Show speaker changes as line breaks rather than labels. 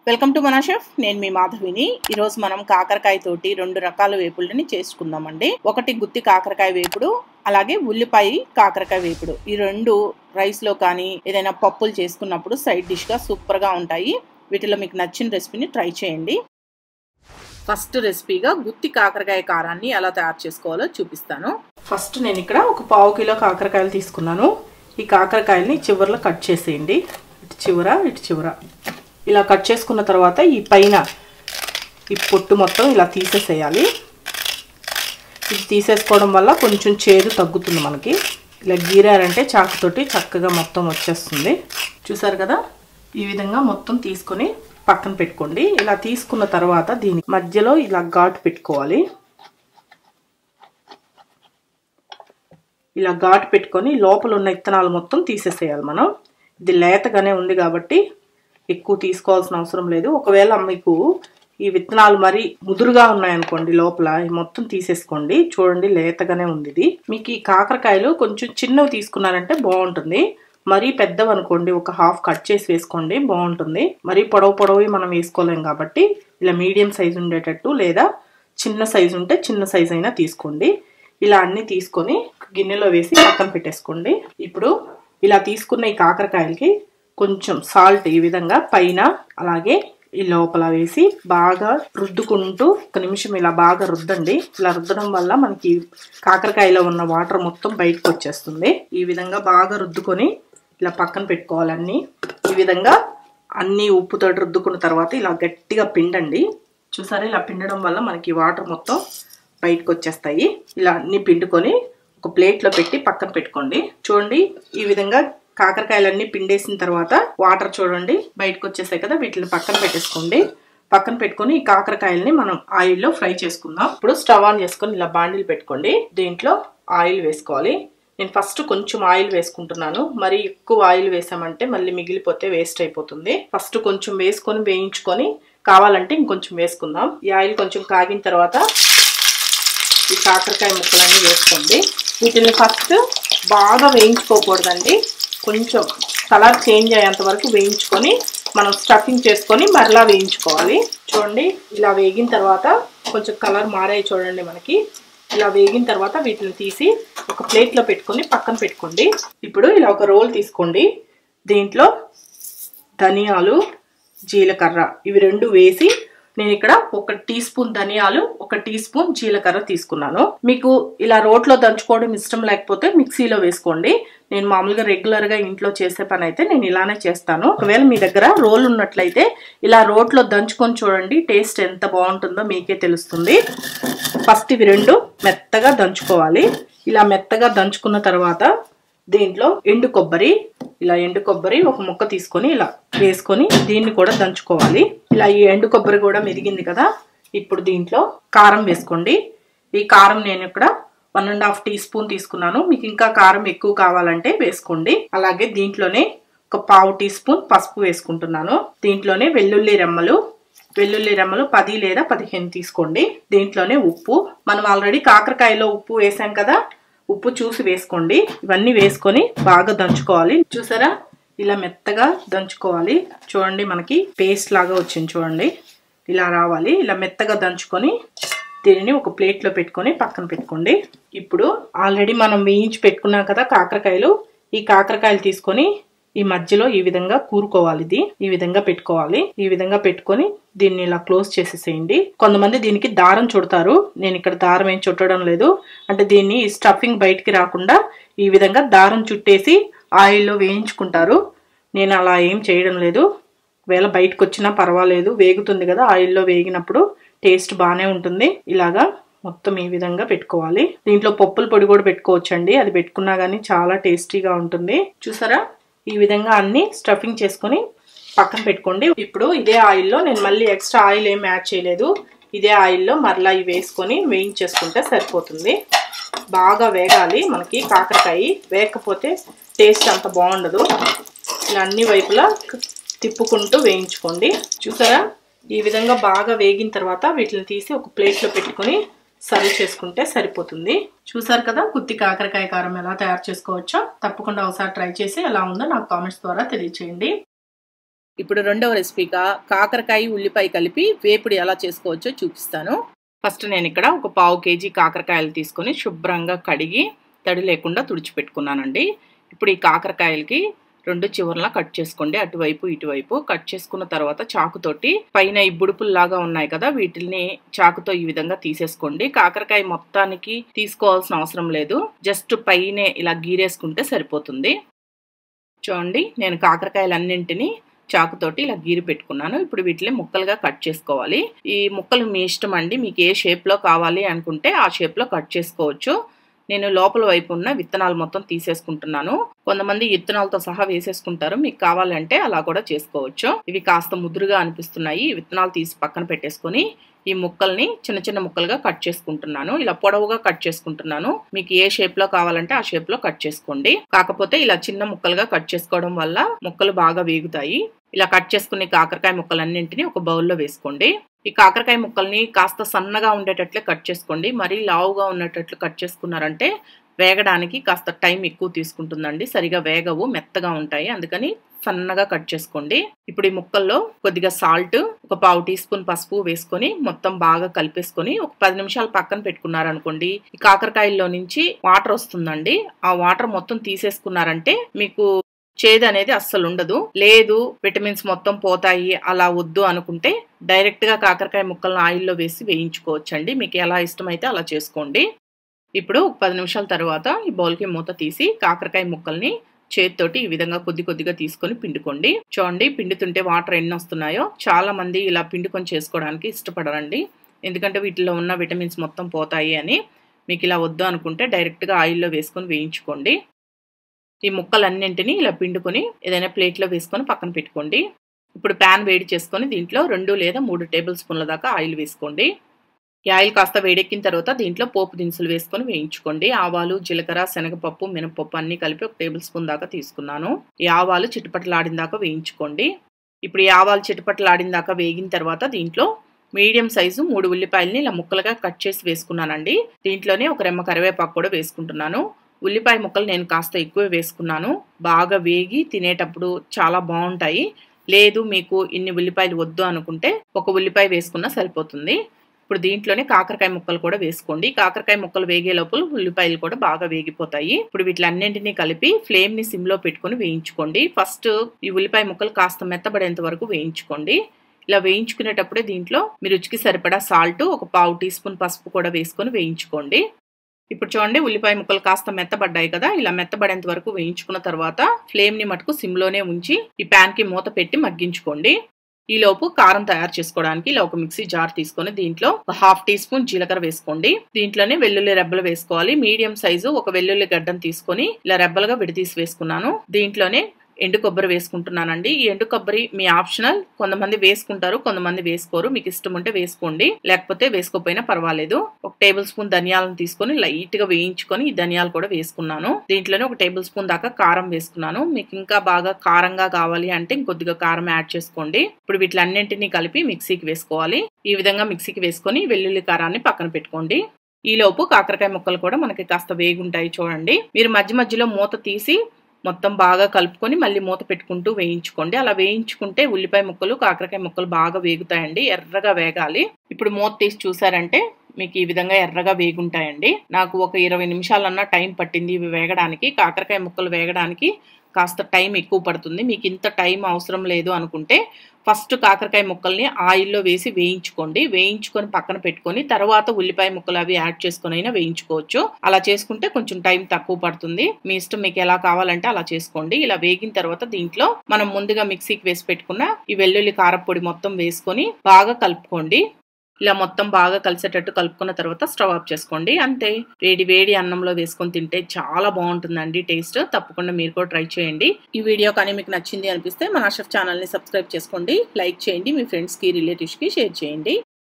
welcome to మన chef నేను మీ మాధవిని ఈరోజు మనం కాకరకాయ తోటి రెండు రకాల వేపుళ్ళని చేసుకుందామండి ఒకటి గుత్తి కాకరకాయ వేపుడు అలాగే ఉల్లిపాయ కాకరకాయ వేపుడు ఈ రెండు రైస్లో కానీ ఏదైనా పప్పులు చేసుకున్నప్పుడు సైడ్ డిష్గా సూపర్గా ఉంటాయి వీటిలో మీకు నచ్చిన రెసిపీని ట్రై చేయండి ఫస్ట్ రెసిపీగా గుత్తి కాకరకాయ కారాన్ని ఎలా తయారు చేసుకోవాలో చూపిస్తాను ఫస్ట్ నేను ఇక్కడ ఒక పావు కిలో కాకరకాయలు తీసుకున్నాను ఈ కాకరకాయల్ని చివరిలో కట్ చేసేయండి ఇటు చివర ఇటు చివర ఇలా కట్ చేసుకున్న తర్వాత ఈ పైన ఈ పొట్టు మొత్తం ఇలా తీసేసేయాలి ఇది తీసేసుకోవడం వల్ల కొంచెం చేదు తగ్గుతుంది మనకి ఇలా గీరారంటే చాకుతోటి చక్కగా మొత్తం వచ్చేస్తుంది చూసారు కదా ఈ విధంగా మొత్తం తీసుకొని పక్కన పెట్టుకోండి ఇలా తీసుకున్న తర్వాత దీని మధ్యలో ఇలా ఘాటు పెట్టుకోవాలి ఇలా ఘాటు పెట్టుకొని లోపల ఉన్న ఇత్తనాలు మొత్తం తీసేసేయాలి మనం ఇది లేతగానే ఉంది కాబట్టి ఎక్కువ తీసుకోవాల్సిన అవసరం లేదు ఒకవేళ మీకు ఈ విత్తనాలు మరి ముదురుగా ఉన్నాయనుకోండి లోపల మొత్తం తీసేసుకోండి చూడండి లేతగానే ఉంది ఇది మీకు ఈ కాకరకాయలు కొంచెం చిన్నవి తీసుకున్నారంటే బాగుంటుంది మరీ పెద్దవి అనుకోండి ఒక హాఫ్ కట్ చేసి వేసుకోండి బాగుంటుంది మరీ పొడవు పొడవు మనం వేసుకోలేం కాబట్టి ఇలా మీడియం సైజు ఉండేటట్టు లేదా చిన్న సైజు ఉంటే చిన్న సైజు అయినా తీసుకోండి ఇలా అన్ని తీసుకొని గిన్నెలో వేసి పక్కన పెట్టేసుకోండి ఇప్పుడు ఇలా తీసుకున్న ఈ కాకరకాయలకి కొంచెం సాల్ట్ ఈ విధంగా పైన అలాగే ఈ లోపల వేసి బాగా రుద్దుకుంటూ ఒక నిమిషం ఇలా బాగా రుద్దండి ఇలా రుద్దడం వల్ల మనకి కాకరకాయలో ఉన్న వాటర్ మొత్తం బయటకు వచ్చేస్తుంది ఈ విధంగా బాగా రుద్దుకొని ఇలా పక్కన పెట్టుకోవాలన్నీ ఈ విధంగా అన్ని ఉప్పుతో రుద్దుకున్న తర్వాత ఇలా గట్టిగా పిండండి చూసారా ఇలా పిండడం వల్ల మనకి వాటర్ మొత్తం బయటకు వచ్చేస్తాయి ఇలా అన్ని పిండుకొని ఒక ప్లేట్లో పెట్టి పక్కన పెట్టుకోండి చూడండి ఈ విధంగా కాకరకాయలన్నీ పిండేసిన తర్వాత వాటర్ చూడండి బయటకు వచ్చేసాయి కదా వీటిని పక్కన పెట్టేసుకోండి పక్కన పెట్టుకొని ఈ కాకరకాయలని మనం ఆయిల్లో ఫ్రై చేసుకుందాం ఇప్పుడు స్టవ్ ఆన్ చేసుకొని ఇలా బాండిల్ పెట్టుకోండి దీంట్లో ఆయిల్ వేసుకోవాలి నేను ఫస్ట్ కొంచెం ఆయిల్ వేసుకుంటున్నాను మరి ఎక్కువ ఆయిల్ వేసామంటే మళ్ళీ మిగిలిపోతే వేస్ట్ అయిపోతుంది ఫస్ట్ కొంచెం వేసుకొని వేయించుకొని కావాలంటే ఇంకొంచెం వేసుకుందాం ఈ ఆయిల్ కొంచెం కాగిన తర్వాత ఈ కాకరకాయ ముక్కలన్నీ వేసుకోండి వీటిని ఫస్ట్ బాగా వేయించుకోకూడదండి కొంచెం కలర్ చేంజ్ అయ్యేంత వరకు వేయించుకొని మనం స్టఫింగ్ చేసుకొని మరలా వేయించుకోవాలి చూడండి ఇలా వేగిన తర్వాత కొంచెం కలర్ మారాయి చూడండి మనకి ఇలా వేగిన తర్వాత వీటిని తీసి ఒక ప్లేట్లో పెట్టుకొని పక్కన పెట్టుకోండి ఇప్పుడు ఇలా ఒక రోల్ తీసుకోండి దీంట్లో ధనియాలు జీలకర్ర ఇవి రెండు వేసి నేను ఇక్కడ ఒక టీ స్పూన్ ధనియాలు ఒక టీ స్పూన్ జీలకర్ర తీసుకున్నాను మీకు ఇలా రోట్లో దంచుకోవడం ఇష్టం లేకపోతే మిక్సీలో వేసుకోండి నేను మామూలుగా రెగ్యులర్గా ఇంట్లో చేసే పని అయితే నేను ఇలానే చేస్తాను ఒకవేళ మీ దగ్గర రోల్ ఉన్నట్లయితే ఇలా రోట్లో దంచుకొని చూడండి టేస్ట్ ఎంత బాగుంటుందో మీకే తెలుస్తుంది ఫస్ట్ ఇవి రెండు మెత్తగా దంచుకోవాలి ఇలా మెత్తగా దంచుకున్న తర్వాత దీంట్లో ఎండు కొబ్బరి ఇలా ఎండు కొబ్బరి ఒక ముక్క తీసుకొని ఇలా వేసుకొని దీన్ని కూడా దంచుకోవాలి ఇలా ఈ ఎండు కొబ్బరి కూడా మెదిగింది కదా ఇప్పుడు దీంట్లో కారం వేసుకోండి ఈ కారం నేను ఇక్కడ one and half teaspoon తీసుకున్నాను మీకు ఇంకా కారం ఎక్కువ కావాలంటే వేసుకోండి అలాగే దీంట్లోనే ఒక పావు టీ స్పూన్ పసుపు వేసుకుంటున్నాను దీంట్లోనే వెల్లుల్లి రెమ్మలు వెల్లుల్లి రెమ్మలు పది లేదా పదిహేను తీసుకోండి దీంట్లోనే ఉప్పు మనం ఆల్రెడీ కాకరకాయలో ఉప్పు వేసాం కదా ఉప్పు చూసి వేసుకోండి ఇవన్నీ వేసుకొని బాగా దంచుకోవాలి చూసారా ఇలా మెత్తగా దంచుకోవాలి చూడండి మనకి పేస్ట్ లాగా వచ్చింది చూడండి ఇలా రావాలి ఇలా మెత్తగా దంచుకొని దీనిని ఒక ప్లేట్లో పెట్టుకొని పక్కన పెట్టుకోండి ఇప్పుడు ఆల్రెడీ మనం వేయించి పెట్టుకున్నాం కదా కాకరకాయలు ఈ కాకరకాయలు తీసుకొని ఈ మధ్యలో ఈ విధంగా కూరుకోవాలి ఇది ఈ విధంగా పెట్టుకోవాలి ఈ విధంగా పెట్టుకొని దీన్ని ఇలా క్లోజ్ చేసేసేయండి కొంతమంది దీనికి దారం చుడతారు నేను ఇక్కడ దారం ఏం చుట్టడం లేదు అంటే దీన్ని స్టఫింగ్ బయటికి రాకుండా ఈ విధంగా దారం చుట్టేసి ఆయిల్లో వేయించుకుంటారు నేను అలా ఏం చేయడం లేదు ఒకవేళ బయటకు వచ్చినా పర్వాలేదు వేగుతుంది కదా ఆయిల్లో వేగినప్పుడు టేస్ట్ బాగానే ఉంటుంది ఇలాగా మొత్తం ఈ విధంగా పెట్టుకోవాలి దీంట్లో పప్పుల పొడి కూడా పెట్టుకోవచ్చండి అది పెట్టుకున్నా కానీ చాలా టేస్టీగా ఉంటుంది చూసారా ఈ విధంగా అన్ని స్టఫింగ్ చేసుకొని పక్కన పెట్టుకోండి ఇప్పుడు ఇదే ఆయిల్లో నేను మళ్ళీ ఎక్స్ట్రా ఆయిల్ ఏం యాడ్ చేయలేదు ఇదే ఆయిల్లో మరలా ఇవి వేసుకొని వేయించేసుకుంటే సరిపోతుంది బాగా వేగాలి మనకి కాకరకాయ వేయకపోతే టేస్ట్ అంత బాగుండదు ఇలా అన్ని వైపులా తిప్పుకుంటూ వేయించుకోండి చూసారా ఈ విధంగా బాగా వేగిన తర్వాత వీటిని తీసి ఒక ప్లేట్లో పెట్టుకొని సర్వ్ చేసుకుంటే సరిపోతుంది చూసారు కదా గుత్తి కాకరకాయ కారం ఎలా తయారు చేసుకోవచ్చో తప్పకుండా ఒకసారి ట్రై చేసి ఎలా ఉందో నాకు కామెంట్స్ ద్వారా తెలియచేయండి
ఇప్పుడు రెండవ రెసిపీగా కాకరకాయ ఉల్లిపాయ కలిపి వేపుడు ఎలా చేసుకోవచ్చో చూపిస్తాను ఫస్ట్ నేను ఇక్కడ ఒక పావు కేజీ కాకరకాయలు తీసుకొని శుభ్రంగా కడిగి తడి లేకుండా తుడిచిపెట్టుకున్నానండి ఇప్పుడు ఈ కాకరకాయలకి రెండు చివర్లా కట్ చేసుకోండి అటువైపు ఇటువైపు కట్ చేసుకున్న తర్వాత చాకుతోటి పైన ఈ బుడుపుల్లాగా ఉన్నాయి కదా వీటిని చాకుతో ఈ విధంగా తీసేసుకోండి కాకరకాయ మొత్తానికి తీసుకోవాల్సిన అవసరం లేదు జస్ట్ పైనే ఇలా గీరేసుకుంటే సరిపోతుంది చూడండి నేను కాకరకాయలన్నింటినీ చాకుతోటి ఇలా గీరి పెట్టుకున్నాను ఇప్పుడు వీటిని ముక్కలుగా కట్ చేసుకోవాలి ఈ ముక్కలు మీ ఇష్టం అండి మీకు ఏ షేప్లో కావాలి అనుకుంటే ఆ షేప్లో కట్ చేసుకోవచ్చు నేను లోపల వైపు ఉన్న విత్తనాలు మొత్తం తీసేసుకుంటున్నాను కొంతమంది విత్తనాలతో సహా వేసేసుకుంటారు మీకు కావాలంటే అలా కూడా చేసుకోవచ్చు ఇవి కాస్త ముదురుగా అనిపిస్తున్నాయి విత్తనాలు తీసి పక్కన పెట్టేసుకొని ఈ ముక్కల్ని చిన్న చిన్న ముక్కలుగా కట్ చేసుకుంటున్నాను ఇలా పొడవుగా కట్ చేసుకుంటున్నాను మీకు ఏ షేప్ లో కావాలంటే ఆ షేప్ లో కట్ చేసుకోండి కాకపోతే ఇలా చిన్న ముక్కలుగా కట్ చేసుకోవడం వల్ల ముక్కలు బాగా వేగుతాయి ఇలా కట్ చేసుకునే కాకరకాయ ముక్కలన్నింటినీ ఒక బౌల్లో వేసుకోండి ఈ కాకరకాయ ముక్కల్ని కాస్త సన్నగా ఉండేటట్లే కట్ చేసుకోండి మరీ లావుగా ఉన్నట్లు కట్ చేసుకున్నారంటే వేగడానికి కాస్త టైం ఎక్కువ తీసుకుంటుందండి సరిగా వేగవు మెత్తగా ఉంటాయి అందుకని సన్నగా కట్ చేసుకోండి ఇప్పుడు ఈ ముక్కల్లో కొద్దిగా సాల్ట్ ఒక పావు టీ స్పూన్ పసుపు వేసుకొని మొత్తం బాగా కలిపేసుకొని ఒక పది నిమిషాలు పక్కన పెట్టుకున్నారనుకోండి ఈ కాకరకాయల్లో నుంచి వాటర్ వస్తుందండి ఆ వాటర్ మొత్తం తీసేసుకున్నారంటే మీకు చేదు అనేది అస్సలు ఉండదు లేదు విటమిన్స్ మొత్తం పోతాయి అలా వద్దు అనుకుంటే డైరెక్ట్ గా కాకరకాయ ముక్కలను ఆయిల్లో వేసి వేయించుకోవచ్చండి మీకు ఎలా ఇష్టమైతే అలా చేసుకోండి ఇప్పుడు ఒక పది నిమిషాల తర్వాత ఈ బౌల్కి మూత తీసి కాకరకాయ ముక్కల్ని చేతితోటి ఈ విధంగా కొద్ది కొద్దిగా తీసుకొని పిండుకోండి చూడండి పిండుతుంటే వాటర్ ఎన్ని వస్తున్నాయో చాలా మంది ఇలా పిండుకొని చేసుకోవడానికి ఇష్టపడరండి ఎందుకంటే వీటిలో ఉన్న విటమిన్స్ మొత్తం పోతాయి అని మీకు ఇలా వద్దు అనుకుంటే డైరెక్ట్గా ఆయిల్లో వేసుకొని వేయించుకోండి ఈ ముక్కలన్నింటినీ ఇలా పిండుకొని ఏదైనా ప్లేట్లో వేసుకొని పక్కన పెట్టుకోండి ఇప్పుడు ప్యాన్ వేడి చేసుకొని దీంట్లో రెండు లేదా మూడు టేబుల్ స్పూన్ల దాకా ఆయిల్ వేసుకోండి ఈ ఆయిల్ కాస్త వేడెక్కిన తర్వాత దీంట్లో పోపు దినుసులు వేసుకొని వేయించుకోండి ఆవాలు జీలకర్ర శనగపప్పు మినపప్పు అన్ని కలిపి ఒక టేబుల్ స్పూన్ దాకా తీసుకున్నాను ఈ ఆవాలు చిట్టుపట్లాడిన దాకా వేయించుకోండి ఇప్పుడు ఈ ఆవాలు చిట్టుపట్లాడిన దాకా వేగిన తర్వాత దీంట్లో మీడియం సైజు మూడు ఉల్లిపాయలని ఇలా ముక్కలుగా కట్ చేసి వేసుకున్నానండి దీంట్లోనే ఒక రెమ్మ కరివేపాకు కూడా వేసుకుంటున్నాను ఉల్లిపాయ ముక్కలు నేను కాస్త ఎక్కువ వేసుకున్నాను బాగా వేగి తినేటప్పుడు చాలా బాగుంటాయి లేదు మీకు ఇన్ని ఉల్లిపాయలు వద్దు అనుకుంటే ఒక ఉల్లిపాయ వేసుకున్నా సరిపోతుంది ఇప్పుడు దీంట్లోనే కాకరకాయ ముక్కలు కూడా వేసుకోండి కాకరకాయ ముక్కలు వేగే లోపల ఉల్లిపాయలు కూడా బాగా వేగిపోతాయి ఇప్పుడు వీటిలన్నింటినీ కలిపి ఫ్లేమ్ ని సిమ్ లో పెట్టుకుని వేయించుకోండి ఫస్ట్ ఈ ఉల్లిపాయ ముక్కలు కాస్త మెత్తబడేంత వరకు వేయించుకోండి ఇలా వేయించుకునేటప్పుడే దీంట్లో మీ రుచికి సరిపడా సాల్ట్ ఒక పావు టీ స్పూన్ పసుపు కూడా వేసుకొని వేయించుకోండి ఇప్పుడు చూడండి ఉల్లిపాయ ముక్కలు కాస్త మెత్తబడ్డాయి కదా ఇలా మెత్తబడేంత వరకు వేయించుకున్న తర్వాత ఫ్లేమ్ ని మటుకు సిమ్లోనే ఉంచి ఈ ప్యాన్ కి మూత పెట్టి మగ్గించుకోండి ఈలోపు కారం తయారు చేసుకోవడానికి ఇలా ఒక మిక్సీ జార్ తీసుకొని దీంట్లో ఒక హాఫ్ టీ స్పూన్ జీలకర్ర వేసుకోండి దీంట్లోనే వెల్లుల్లి రెబ్బలు వేసుకోవాలి మీడియం సైజు ఒక వెల్లుల్లి గడ్డను తీసుకొని ఇలా రెబ్బలుగా విడదీసి వేసుకున్నాను దీంట్లోనే ఎండు కొబ్బరి వేసుకుంటున్నానండి ఈ ఎండు కొబ్బరి మీ ఆప్షనల్ కొంతమంది వేసుకుంటారు కొంతమంది వేసుకోరు మీకు ఇష్టం ఉంటే వేసుకోండి లేకపోతే వేసుకోపోయినా పర్వాలేదు ఒక టేబుల్ స్పూన్ ధనియాలను తీసుకొని లైట్ గా వేయించుకొని ఈ ధనియాలు కూడా వేసుకున్నాను దీంట్లోనే ఒక టేబుల్ స్పూన్ దాకా కారం వేసుకున్నాను మీకు ఇంకా బాగా కారంగా కావాలి అంటే ఇంకొద్దిగా కారం యాడ్ చేసుకోండి ఇప్పుడు వీటిలన్నింటినీ కలిపి మిక్సీకి వేసుకోవాలి ఈ విధంగా మిక్సీకి వేసుకొని వెల్లుల్లి కారాన్ని పక్కన పెట్టుకోండి ఈలోపు కాకరకాయ ముక్కలు కూడా మనకి కాస్త వేగుంటాయి చూడండి మీరు మధ్య మధ్యలో మూత తీసి మొత్తం బాగా కలుపుకొని మళ్ళీ మూత పెట్టుకుంటూ వేయించుకోండి అలా వేయించుకుంటే ఉల్లిపాయ ముక్కలు కాకరకాయ ముక్కలు బాగా వేగుతాయండి ఎర్రగా వేగాలి ఇప్పుడు మూత తీసి చూసారంటే మీకు ఈ విధంగా ఎర్రగా వేగుంటాయండి నాకు ఒక ఇరవై నిమిషాలన్నా టైం పట్టింది ఇవి వేగడానికి కాకరకాయ ముక్కలు వేగడానికి కాస్త టైం ఎక్కువ పడుతుంది మీకు ఇంత టైం అవసరం లేదు అనుకుంటే ఫస్ట్ కాకరకాయ ముక్కల్ని ఆయిల్లో వేసి వేయించుకోండి వేయించుకొని పక్కన పెట్టుకొని తర్వాత ఉల్లిపాయ ముక్కలు అవి యాడ్ చేసుకొని అయినా వేయించుకోవచ్చు అలా చేసుకుంటే కొంచెం టైం తక్కువ పడుతుంది మీ ఇష్టం మీకు ఎలా కావాలంటే అలా చేసుకోండి ఇలా వేగిన తర్వాత దీంట్లో మనం ముందుగా మిక్సీకి వేసి పెట్టుకున్న ఈ వెల్లుల్లి కారపొడి మొత్తం వేసుకొని బాగా కలుపుకోండి ఇలా మొత్తం బాగా కలిసేటట్టు కలుపుకున్న తర్వాత స్టవ్ ఆఫ్ చేసుకోండి అంతే వేడి వేడి అన్నంలో వేసుకొని తింటే చాలా బాగుంటుందండి టేస్ట్ తప్పకుండా మీరు కూడా ట్రై చేయండి ఈ వీడియో కానీ మీకు నచ్చింది అనిపిస్తే మన షెఫ్ ఛానల్ని సబ్స్క్రైబ్ చేసుకోండి లైక్ చేయండి మీ ఫ్రెండ్స్కి రిలేటివ్స్కి షేర్ చేయండి